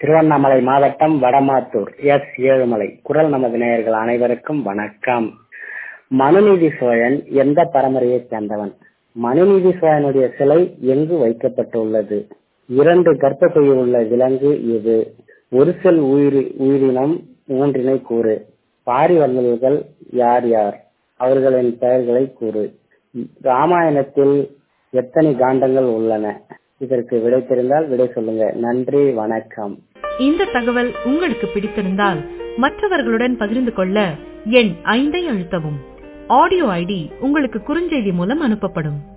திருவண்ணாமலை மாவட்டம் வடமாத்தூர் எஸ் ஏழுமலை குரல் நமது நேயர்கள் அனைவருக்கும் வணக்கம் மனுநீதி சோழன் எந்த பரம்பரையைச் சேர்ந்தவன் மனுநீதி சோழனுடைய சிலை எங்கு வைக்கப்பட்டுள்ளது இரண்டு கர்ப்பப்பையில் உள்ள விலங்கு எது ஒரு செல் உயிரி உயிரினம் மூன்றினை கூறு பாரிவள்ளல்கள் யார் யார் அவர்களின் பெயர்களை கூறு ராமாயணத்தில் எத்தனை காண்டங்கள் உள்ளன இதற்கு விடை தெரிந்தால் விடை சொல்லுங்க நன்றி வணக்கம் இந்த தகவல் உங்களுக்கு பிடித்திருந்தால் மற்றவர்களுடன் பகிர்ந்து கொள்ள எண் ஐந்தை அழுத்தவும் ஆடியோ ஐடி உங்களுக்கு குறுஞ்செய்தி மூலம் அனுப்பப்படும்